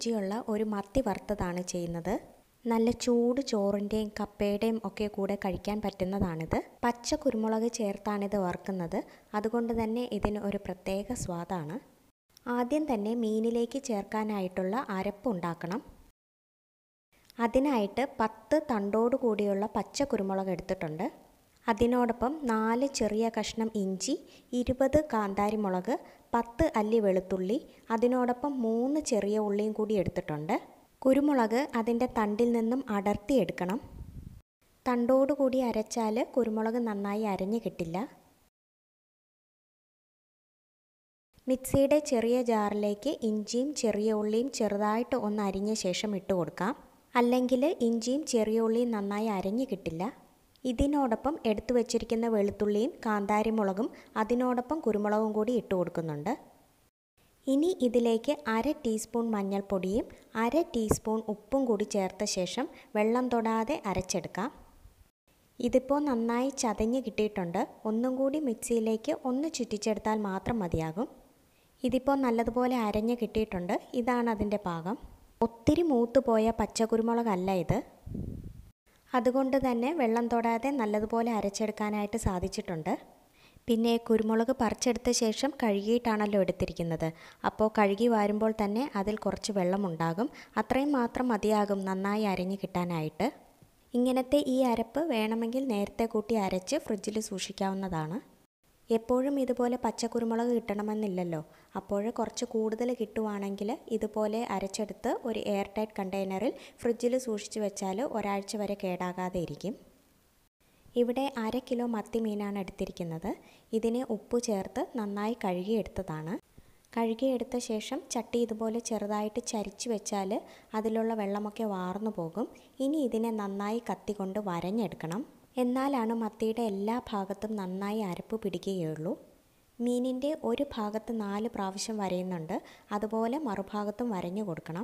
രുചിയുള്ള ഒരു മത്തി വറുത്തതാണ് ചെയ്യുന്നത് നല്ല ചൂട് ചോറിൻ്റെയും കപ്പയുടെയും ഒക്കെ കൂടെ കഴിക്കാൻ പറ്റുന്നതാണിത് പച്ച കുരുമുളക് ചേർത്താണിത് വറുക്കുന്നത് അതുകൊണ്ട് തന്നെ ഇതിന് ഒരു പ്രത്യേക സ്വാദാണ് ആദ്യം തന്നെ മീനിലേക്ക് ചേർക്കാനായിട്ടുള്ള അരപ്പ് ഉണ്ടാക്കണം അതിനായിട്ട് പത്ത് തണ്ടോട് കൂടിയുള്ള പച്ച കുരുമുളക് എടുത്തിട്ടുണ്ട് അതിനോടൊപ്പം നാല് ചെറിയ കഷ്ണം ഇഞ്ചി ഇരുപത് കാന്താരി മുളക് പത്ത് അല്ലി വെളുത്തുള്ളി അതിനോടൊപ്പം മൂന്ന് ചെറിയ ഉള്ളിയും കൂടി എടുത്തിട്ടുണ്ട് കുരുമുളക് അതിൻ്റെ തണ്ടിൽ നിന്നും അടർത്തിയെടുക്കണം തണ്ടോടുകൂടി അരച്ചാൽ കുരുമുളക് നന്നായി അരഞ്ഞു കിട്ടില്ല മിക്സിയുടെ ചെറിയ ജാറിലേക്ക് ഇഞ്ചിയും ചെറിയ ഉള്ളിയും ചെറുതായിട്ട് ഒന്ന് അരിഞ്ഞ ശേഷം ഇട്ട് കൊടുക്കാം അല്ലെങ്കിൽ ഇഞ്ചിയും ചെറിയ ഉള്ളിയും നന്നായി അരഞ്ഞു കിട്ടില്ല ഇതിനോടൊപ്പം എടുത്തു വച്ചിരിക്കുന്ന വെളുത്തുള്ളിയും കാന്താരിമുളകും അതിനോടൊപ്പം കുരുമുളകും കൂടി ഇട്ട് കൊടുക്കുന്നുണ്ട് ഇനി ഇതിലേക്ക് അര ടീസ്പൂൺ മഞ്ഞൾപ്പൊടിയും അര ടീസ്പൂൺ ഉപ്പും കൂടി ചേർത്ത ശേഷം വെള്ളം തൊടാതെ അരച്ചെടുക്കാം ഇതിപ്പോൾ നന്നായി ചതഞ്ഞ് കിട്ടിയിട്ടുണ്ട് ഒന്നും കൂടി മിക്സിയിലേക്ക് ഒന്ന് ചുറ്റിച്ചെടുത്താൽ മാത്രം മതിയാകും ഇതിപ്പോൾ നല്ലതുപോലെ അരഞ്ഞ് കിട്ടിയിട്ടുണ്ട് ഇതാണ് അതിൻ്റെ പാകം ഒത്തിരി മൂത്ത് പോയ പച്ചക്കുരുമുളകല്ല ഇത് അതുകൊണ്ട് തന്നെ വെള്ളം തൊടാതെ നല്ലതുപോലെ അരച്ചെടുക്കാനായിട്ട് സാധിച്ചിട്ടുണ്ട് പിന്നെ കുരുമുളക് പറിച്ചെടുത്ത ശേഷം കഴുകിയിട്ടാണല്ലോ എടുത്തിരിക്കുന്നത് അപ്പോൾ കഴുകി വാരുമ്പോൾ തന്നെ അതിൽ കുറച്ച് വെള്ളമുണ്ടാകും അത്രയും മാത്രം മതിയാകും നന്നായി അരഞ്ഞു കിട്ടാനായിട്ട് ഇങ്ങനത്തെ ഈ അരപ്പ് വേണമെങ്കിൽ നേരത്തെ കൂട്ടി അരച്ച് ഫ്രിഡ്ജിൽ സൂക്ഷിക്കാവുന്നതാണ് എപ്പോഴും ഇതുപോലെ പച്ചക്കുരുമുളക് കിട്ടണമെന്നില്ലല്ലോ അപ്പോൾ കുറച്ച് കൂടുതൽ കിട്ടുവാണെങ്കിൽ ഇതുപോലെ അരച്ചെടുത്ത് ഒരു എയർ ടൈറ്റ് കണ്ടെയ്നറിൽ ഫ്രിഡ്ജിൽ സൂക്ഷിച്ച് വെച്ചാൽ ഒരാഴ്ച വരെ കേടാകാതെ ഇരിക്കും ഇവിടെ അര കിലോ മത്തി മീനാണ് എടുത്തിരിക്കുന്നത് ഇതിനെ ഉപ്പ് ചേർത്ത് നന്നായി കഴുകിയെടുത്തതാണ് കഴുകിയെടുത്ത ശേഷം ചട്ടി ഇതുപോലെ ചെറുതായിട്ട് ചരിച്ചു വെച്ചാൽ അതിലുള്ള വെള്ളമൊക്കെ വാർന്നു പോകും ഇനി ഇതിനെ നന്നായി കത്തി കൊണ്ട് വരഞ്ഞെടുക്കണം എന്നാലാണ് മത്തിയുടെ എല്ലാ ഭാഗത്തും നന്നായി അരപ്പ് പിടിക്കുകയുള്ളൂ മീനിൻ്റെ ഒരു ഭാഗത്ത് നാല് പ്രാവശ്യം വരയുന്നുണ്ട് അതുപോലെ മറുഭാഗത്തും വരഞ്ഞു കൊടുക്കണം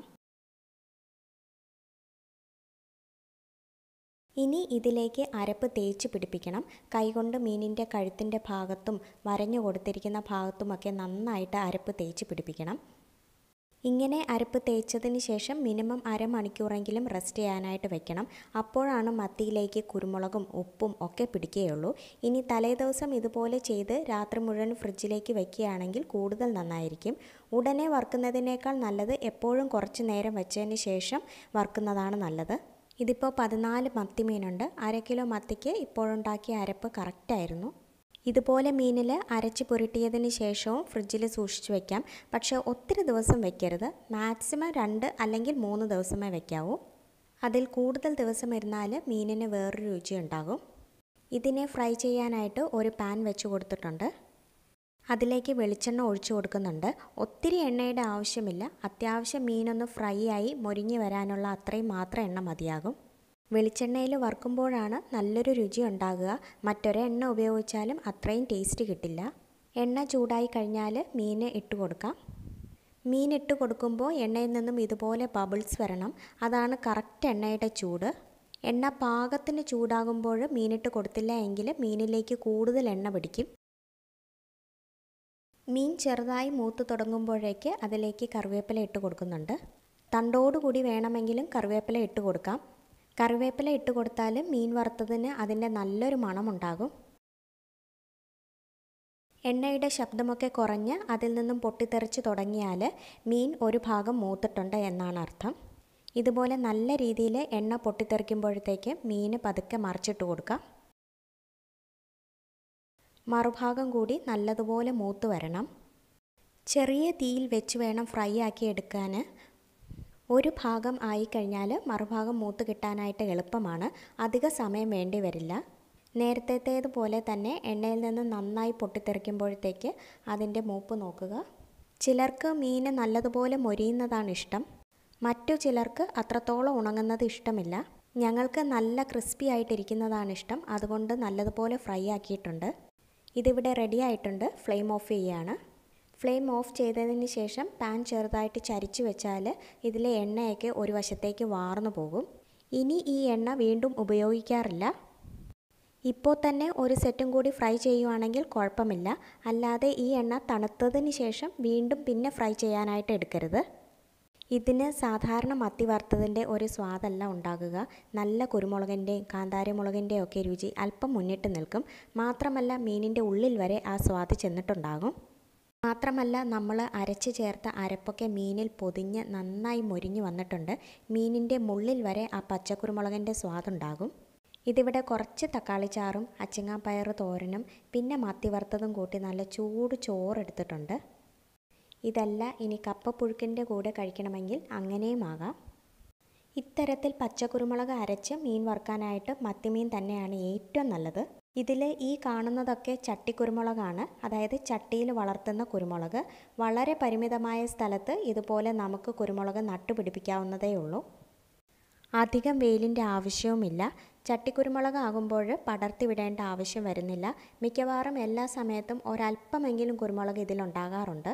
ഇനി ഇതിലേക്ക് അരപ്പ് തേച്ച് പിടിപ്പിക്കണം കൈകൊണ്ട് മീനിൻ്റെ കഴുത്തിൻ്റെ ഭാഗത്തും വരഞ്ഞു കൊടുത്തിരിക്കുന്ന ഭാഗത്തുമൊക്കെ നന്നായിട്ട് അരപ്പ് തേച്ച് പിടിപ്പിക്കണം ഇങ്ങനെ അരപ്പ് തേച്ചതിന് ശേഷം മിനിമം അരമണിക്കൂറെങ്കിലും റെസ്റ്റ് ചെയ്യാനായിട്ട് വെക്കണം അപ്പോഴാണ് മത്തിയിലേക്ക് കുരുമുളകും ഉപ്പും ഒക്കെ പിടിക്കുകയുള്ളൂ ഇനി തലേദിവസം ഇതുപോലെ ചെയ്ത് രാത്രി മുഴുവൻ ഫ്രിഡ്ജിലേക്ക് വെക്കുകയാണെങ്കിൽ കൂടുതൽ നന്നായിരിക്കും ഉടനെ വറുക്കുന്നതിനേക്കാൾ നല്ലത് എപ്പോഴും കുറച്ച് നേരം വെച്ചതിന് ശേഷം വറുക്കുന്നതാണ് നല്ലത് ഇതിപ്പോൾ പതിനാല് മത്തി മീനുണ്ട് അര കിലോ മത്തിക്ക് ഇപ്പോഴുണ്ടാക്കിയ അരപ്പ് കറക്റ്റായിരുന്നു ഇതുപോലെ മീനിൽ അരച്ച് പുരട്ടിയതിന് ശേഷവും ഫ്രിഡ്ജിൽ സൂക്ഷിച്ച് വെക്കാം പക്ഷേ ഒത്തിരി ദിവസം വെക്കരുത് മാക്സിമം രണ്ട് അല്ലെങ്കിൽ മൂന്ന് ദിവസമേ വെക്കാവൂ അതിൽ കൂടുതൽ ദിവസം ഇരുന്നാൽ മീനിന് വേറൊരു രുചി ഉണ്ടാകും ഇതിനെ ഫ്രൈ ചെയ്യാനായിട്ട് ഒരു പാൻ വെച്ച് കൊടുത്തിട്ടുണ്ട് അതിലേക്ക് വെളിച്ചെണ്ണ ഒഴിച്ചു കൊടുക്കുന്നുണ്ട് ഒത്തിരി എണ്ണയുടെ ആവശ്യമില്ല അത്യാവശ്യം മീനൊന്ന് ഫ്രൈ ആയി മൊരിഞ്ഞ് വരാനുള്ള അത്രയും മാത്രം എണ്ണ മതിയാകും വെളിച്ചെണ്ണയിൽ വറുക്കുമ്പോഴാണ് നല്ലൊരു രുചി ഉണ്ടാകുക മറ്റൊരു എണ്ണ ഉപയോഗിച്ചാലും അത്രയും ടേസ്റ്റ് കിട്ടില്ല എണ്ണ ചൂടായി കഴിഞ്ഞാൽ മീൻ ഇട്ട് കൊടുക്കാം മീൻ ഇട്ട് കൊടുക്കുമ്പോൾ എണ്ണയിൽ നിന്നും ഇതുപോലെ ബബിൾസ് വരണം അതാണ് കറക്റ്റ് എണ്ണയുടെ ചൂട് എണ്ണ പാകത്തിന് ചൂടാകുമ്പോൾ മീനിട്ട് കൊടുത്തില്ല എങ്കിൽ മീനിലേക്ക് കൂടുതൽ എണ്ണ പിടിക്കും മീൻ ചെറുതായി മൂത്ത് തുടങ്ങുമ്പോഴേക്ക് അതിലേക്ക് കറിവേപ്പില ഇട്ട് കൊടുക്കുന്നുണ്ട് തണ്ടോടുകൂടി വേണമെങ്കിലും കറിവേപ്പില ഇട്ട് കൊടുക്കാം കറിവേപ്പില ഇട്ട് കൊടുത്താൽ മീൻ വറുത്തതിന് അതിൻ്റെ നല്ലൊരു മണമുണ്ടാകും എണ്ണയുടെ ശബ്ദമൊക്കെ കുറഞ്ഞ് അതിൽ നിന്നും പൊട്ടിത്തെറിച്ച് തുടങ്ങിയാൽ മീൻ ഒരു ഭാഗം മൂത്തിട്ടുണ്ട് എന്നാണ് അർത്ഥം ഇതുപോലെ നല്ല രീതിയിൽ എണ്ണ പൊട്ടിത്തെറിക്കുമ്പോഴത്തേക്ക് മീൻ പതുക്കെ മറിച്ചിട്ട് കൊടുക്കാം മറുഭാഗം കൂടി നല്ലതുപോലെ മൂത്ത് വരണം ചെറിയ തീയിൽ വെച്ച് വേണം ഫ്രൈ ആക്കി എടുക്കാൻ ഒരു ഭാഗം ആയിക്കഴിഞ്ഞാൽ മറുഭാഗം മൂത്ത് കിട്ടാനായിട്ട് എളുപ്പമാണ് അധിക സമയം വേണ്ടി വരില്ല നേരത്തേതുപോലെ തന്നെ എണ്ണയിൽ നിന്ന് നന്നായി പൊട്ടിത്തെറിക്കുമ്പോഴത്തേക്ക് അതിൻ്റെ മൂപ്പ് നോക്കുക ചിലർക്ക് മീൻ നല്ലതുപോലെ മൊരിയുന്നതാണ് ഇഷ്ടം മറ്റു ചിലർക്ക് അത്രത്തോളം ഉണങ്ങുന്നത് ഇഷ്ടമില്ല ഞങ്ങൾക്ക് നല്ല ക്രിസ്പി ആയിട്ടിരിക്കുന്നതാണ് ഇഷ്ടം അതുകൊണ്ട് നല്ലതുപോലെ ഫ്രൈ ആക്കിയിട്ടുണ്ട് ഇതിവിടെ റെഡി ആയിട്ടുണ്ട് ഫ്ലെയിം ഓഫ് ചെയ്യുകയാണ് ഫ്ലെയിം ഓഫ് ചെയ്തതിന് ശേഷം പാൻ ചെറുതായിട്ട് ചരിച്ചു വെച്ചാൽ ഇതിലെ എണ്ണയൊക്കെ ഒരു വശത്തേക്ക് വാർന്നു പോകും ഇനി ഈ എണ്ണ വീണ്ടും ഉപയോഗിക്കാറില്ല ഇപ്പോൾ തന്നെ ഒരു സെറ്റും കൂടി ഫ്രൈ ചെയ്യുവാണെങ്കിൽ കുഴപ്പമില്ല അല്ലാതെ ഈ എണ്ണ തണുത്തതിന് ശേഷം വീണ്ടും പിന്നെ ഫ്രൈ ചെയ്യാനായിട്ട് എടുക്കരുത് ഇതിന് സാധാരണ മത്തി വറുത്തതിൻ്റെ ഒരു സ്വാദല്ല ഉണ്ടാകുക നല്ല കുരുമുളകിൻ്റെയും കാന്താരിമുളകിൻ്റെയും ഒക്കെ രുചി അല്പം മുന്നിട്ട് നിൽക്കും മാത്രമല്ല മീനിൻ്റെ ഉള്ളിൽ വരെ ആ സ്വാദ് ചെന്നിട്ടുണ്ടാകും മാത്രമല്ല നമ്മൾ അരച്ച് ചേർത്ത അരപ്പൊക്കെ മീനിൽ പൊതിഞ്ഞ് നന്നായി മൊരിഞ്ഞു വന്നിട്ടുണ്ട് മീനിൻ്റെ മുള്ളിൽ വരെ ആ പച്ചക്കുരുമുളകിൻ്റെ സ്വാദുണ്ടാകും ഇതിവിടെ കുറച്ച് തക്കാളി ചാറും അച്ചിങ്ങാപ്പയർ തോരനും പിന്നെ മത്തി വറുത്തതും കൂട്ടി നല്ല ചൂട് ചോറെടുത്തിട്ടുണ്ട് ഇതല്ല ഇനി കപ്പപ്പുഴുക്കിൻ്റെ കൂടെ കഴിക്കണമെങ്കിൽ അങ്ങനെയും ആകാം ഇത്തരത്തിൽ പച്ചക്കുരുമുളക് അരച്ച് മീൻ വറുക്കാനായിട്ട് മത്തിമീൻ തന്നെയാണ് ഏറ്റവും നല്ലത് ഇതിൽ ഈ കാണുന്നതൊക്കെ ചട്ടിക്കുരുമുളകാണ് അതായത് ചട്ടിയിൽ വളർത്തുന്ന കുരുമുളക് വളരെ പരിമിതമായ സ്ഥലത്ത് ഇതുപോലെ നമുക്ക് കുരുമുളക് നട്ടുപിടിപ്പിക്കാവുന്നതേ ഉള്ളൂ അധികം വെയിലിൻ്റെ ആവശ്യവുമില്ല ചട്ടിക്കുരുമുളക് ആകുമ്പോൾ പടർത്തി വിടേണ്ട ആവശ്യം വരുന്നില്ല മിക്കവാറും എല്ലാ സമയത്തും ഒരല്പമെങ്കിലും കുരുമുളക് ഇതിലുണ്ടാകാറുണ്ട്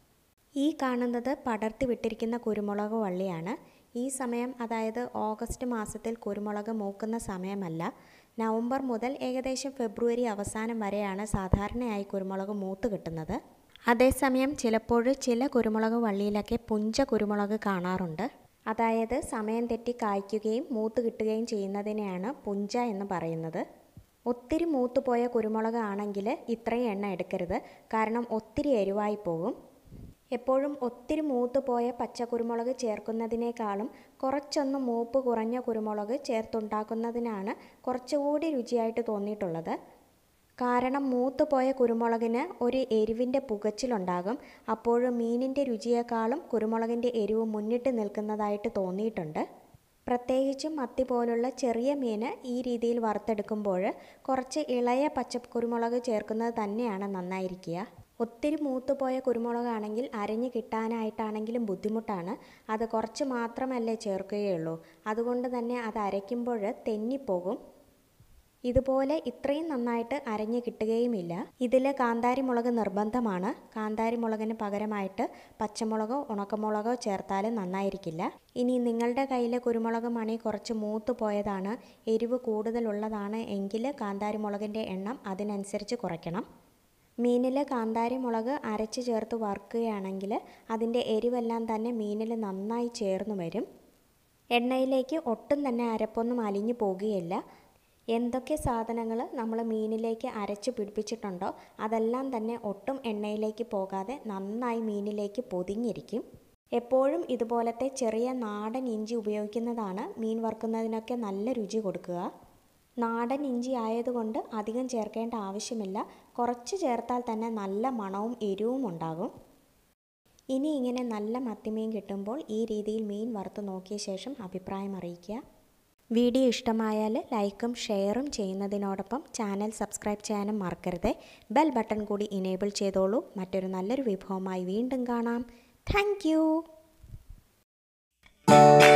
ഈ കാണുന്നത് പടർത്തി വിട്ടിരിക്കുന്ന കുരുമുളക് വള്ളിയാണ് ഈ സമയം അതായത് ഓഗസ്റ്റ് മാസത്തിൽ കുരുമുളക് മൂക്കുന്ന സമയമല്ല നവംബർ മുതൽ ഏകദേശം ഫെബ്രുവരി അവസാനം വരെയാണ് സാധാരണയായി കുരുമുളക് മൂത്ത് കിട്ടുന്നത് അതേസമയം ചിലപ്പോൾ ചില കുരുമുളക് വള്ളിയിലൊക്കെ പുഞ്ച കുരുമുളക് കാണാറുണ്ട് അതായത് സമയം തെറ്റി കായ്ക്കുകയും മൂത്ത് കിട്ടുകയും ചെയ്യുന്നതിനെയാണ് പുഞ്ച എന്ന് പറയുന്നത് ഒത്തിരി മൂത്തുപോയ കുരുമുളക് ആണെങ്കിൽ ഇത്രയും എണ്ണ എടുക്കരുത് കാരണം ഒത്തിരി എരിവായി പോകും എപ്പോഴും ഒത്തിരി മൂത്ത് പോയ പച്ചക്കുരുമുളക് ചേർക്കുന്നതിനേക്കാളും കുറച്ചൊന്ന് മൂപ്പ് കുറഞ്ഞ കുരുമുളക് ചേർത്തുണ്ടാക്കുന്നതിനാണ് കുറച്ചുകൂടി രുചിയായിട്ട് തോന്നിയിട്ടുള്ളത് കാരണം മൂത്ത് പോയ കുരുമുളകിന് ഒരു എരിവിൻ്റെ പുകച്ചിലുണ്ടാകും അപ്പോൾ മീനിൻ്റെ രുചിയേക്കാളും കുരുമുളകിൻ്റെ എരിവ് മുന്നിട്ട് നിൽക്കുന്നതായിട്ട് തോന്നിയിട്ടുണ്ട് പ്രത്യേകിച്ചും മത്തി പോലുള്ള ചെറിയ മീൻ ഈ രീതിയിൽ വറുത്തെടുക്കുമ്പോൾ കുറച്ച് ഇളയ പച്ചക്കുരുമുളക് ചേർക്കുന്നത് തന്നെയാണ് നന്നായിരിക്കുക ഒത്തിരി മൂത്തുപോയ കുരുമുളകാണെങ്കിൽ അരഞ്ഞ് കിട്ടാനായിട്ടാണെങ്കിലും ബുദ്ധിമുട്ടാണ് അത് കുറച്ച് മാത്രമല്ലേ ചേർക്കുകയുള്ളൂ അതുകൊണ്ട് തന്നെ അത് അരയ്ക്കുമ്പോൾ തെന്നിപ്പോകും ഇതുപോലെ ഇത്രയും നന്നായിട്ട് അരഞ്ഞ് കിട്ടുകയുമില്ല ഇതിൽ കാന്താരി മുളക് നിർബന്ധമാണ് കാന്താരി മുളകിന് പകരമായിട്ട് പച്ചമുളകോ ഉണക്കമുളകോ ചേർത്താലും നന്നായിരിക്കില്ല ഇനി നിങ്ങളുടെ കയ്യിൽ കുരുമുളക് മണി കുറച്ച് മൂത്ത് പോയതാണ് എരിവ് കൂടുതലുള്ളതാണ് എങ്കിൽ കാന്താരി മുളകിൻ്റെ എണ്ണം അതിനനുസരിച്ച് കുറയ്ക്കണം മീനിൽ കാന്താരി മുളക് അരച്ച് ചേർത്ത് വറുക്കുകയാണെങ്കിൽ അതിൻ്റെ എരിവെല്ലാം തന്നെ മീനിൽ നന്നായി ചേർന്ന് വരും എണ്ണയിലേക്ക് ഒട്ടും തന്നെ അരപ്പൊന്നും അലിഞ്ഞു പോകുകയില്ല എന്തൊക്കെ സാധനങ്ങൾ നമ്മൾ മീനിലേക്ക് അരച്ച് പിടിപ്പിച്ചിട്ടുണ്ടോ അതെല്ലാം തന്നെ ഒട്ടും എണ്ണയിലേക്ക് പോകാതെ നന്നായി മീനിലേക്ക് പൊതിഞ്ഞിരിക്കും എപ്പോഴും ഇതുപോലത്തെ ചെറിയ നാടൻ ഇഞ്ചി ഉപയോഗിക്കുന്നതാണ് മീൻ വറുക്കുന്നതിനൊക്കെ നല്ല രുചി കൊടുക്കുക നാടൻ ഇഞ്ചി ആയതുകൊണ്ട് അധികം ചേർക്കേണ്ട ആവശ്യമില്ല കുറച്ച് ചേർത്താൽ തന്നെ നല്ല മണവും എരിവും ഉണ്ടാകും ഇനി ഇങ്ങനെ നല്ല മത്തിമീൻ കിട്ടുമ്പോൾ ഈ രീതിയിൽ മീൻ വറുത്ത് നോക്കിയ ശേഷം അഭിപ്രായം അറിയിക്കുക വീഡിയോ ഇഷ്ടമായാൽ ലൈക്കും ഷെയറും ചെയ്യുന്നതിനോടൊപ്പം ചാനൽ സബ്സ്ക്രൈബ് ചെയ്യാനും മറക്കരുത് ബെൽ ബട്ടൺ കൂടി ഇനേബിൾ ചെയ്തോളൂ മറ്റൊരു നല്ലൊരു വിഭവമായി വീണ്ടും കാണാം താങ്ക്